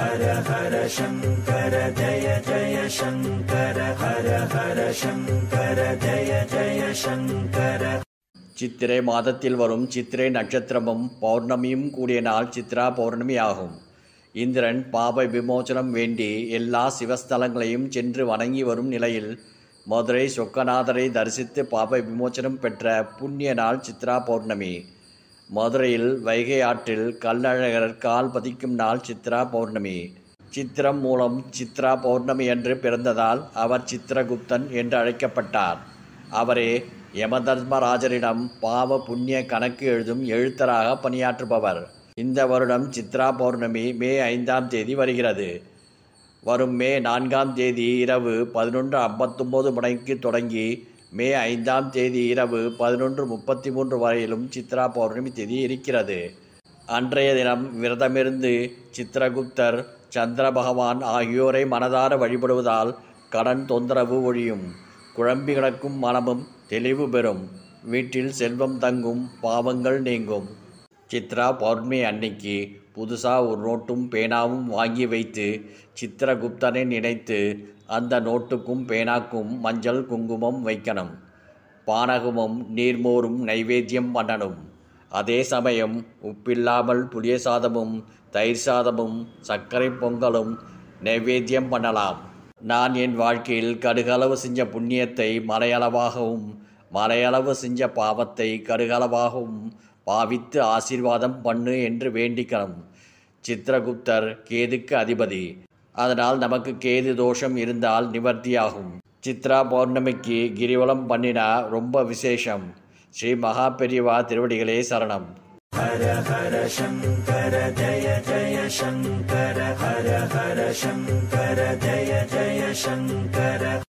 ஹர ஹர சங்கர ஜய ஜய சங்கர ஹர ஹர சங்கர ஜய ஜய சங்கர சித்திரை மாதத்தில் வரும் சித்திரை நட்சத்திரமும் பௌர்ணமியும் கூடிய நாள் சித்ரா பௌர்ணமி ஆகும் இந்திரன் பாப விமோசனம் வேண்டி எல்லா சிவஸ்தலங்களையும் சென்று வணங்கி வரும் நிலையில் மதுரை சொக்கநாதரை தரிசித்து பாப விமோசனம் பெற்ற புண்ணிய நாள் சித்ரா பௌர்ணமி மதுரையில் வைகை ஆற்றில் கல்லழகர் கால் பதிக்கும் நாள் சித்ரா பௌர்ணமி சித்திரம் மூலம் சித்ரா பௌர்ணமி என்று பிறந்ததால் அவர் சித்திரகுப்தன் என்று அழைக்கப்பட்டார் அவரே யமதர்மராஜரிடம் பாவ புண்ணிய கணக்கு எழுதும் எழுத்தராக பணியாற்றுபவர் இந்த வருடம் சித்ரா பௌர்ணமி மே ஐந்தாம் தேதி வருகிறது வரும் மே நான்காம் தேதி இரவு பதினொன்று ஐம்பத்தொம்போது மணிக்கு தொடங்கி மே ஐந்தாம் தேதி இரவு பதினொன்று முப்பத்தி மூன்று வரையிலும் சித்ரா பௌர்ணமி தேதி இருக்கிறது அன்றைய தினம் விரதமிருந்து சித்திரகுப்தர் சந்திர பகவான் ஆகியோரை மனதார வழிபடுவதால் கடன் தொந்தரவு ஒழியும் குழம்பி கிடக்கும் மனமும் தெளிவு பெறும் வீட்டில் செல்வம் தங்கும் பாவங்கள் நீங்கும் சித்ரா பௌர்ணமி அன்னைக்கு புதுசாக ஒரு நோட்டும் பேனாவும் வாங்கி வைத்து சித்திரகுப்தனை நினைத்து அந்த நோட்டுக்கும் பேனாக்கும் மஞ்சள் குங்குமம் வைக்கணும் பானகமும் நீர்மோரும் நைவேத்தியம் பண்ணணும் அதே சமயம் உப்பில்லாமல் புளிய சாதமும் தயிர் சாதமும் சர்க்கரை பொங்கலும் நைவேத்தியம் பண்ணலாம் நான் என் வாழ்க்கையில் கடுகளவு செஞ்ச புண்ணியத்தை மலையளவாகவும் மலையளவு செஞ்ச பாவத்தை கடுகளவாகவும் பாவித்து ஆசீர்வாதம் பண்ணு என்று வேண்டிக்கணும் சித்திரகுப்தர் கேதுக்கு அதிபதி அதனால் நமக்கு கேது தோஷம் இருந்தால் நிவர்த்தியாகும் சித்ரா பௌர்ணமிக்கு கிரிவலம் பண்ணினா ரொம்ப விசேஷம் ஸ்ரீ மகா பெரியவா திருவடிகளே சரணம் ஹர ஹர சங்கர ஜய ஜய சங்கர ஹர ஹர சங்கர ஜய ஜய சங்கர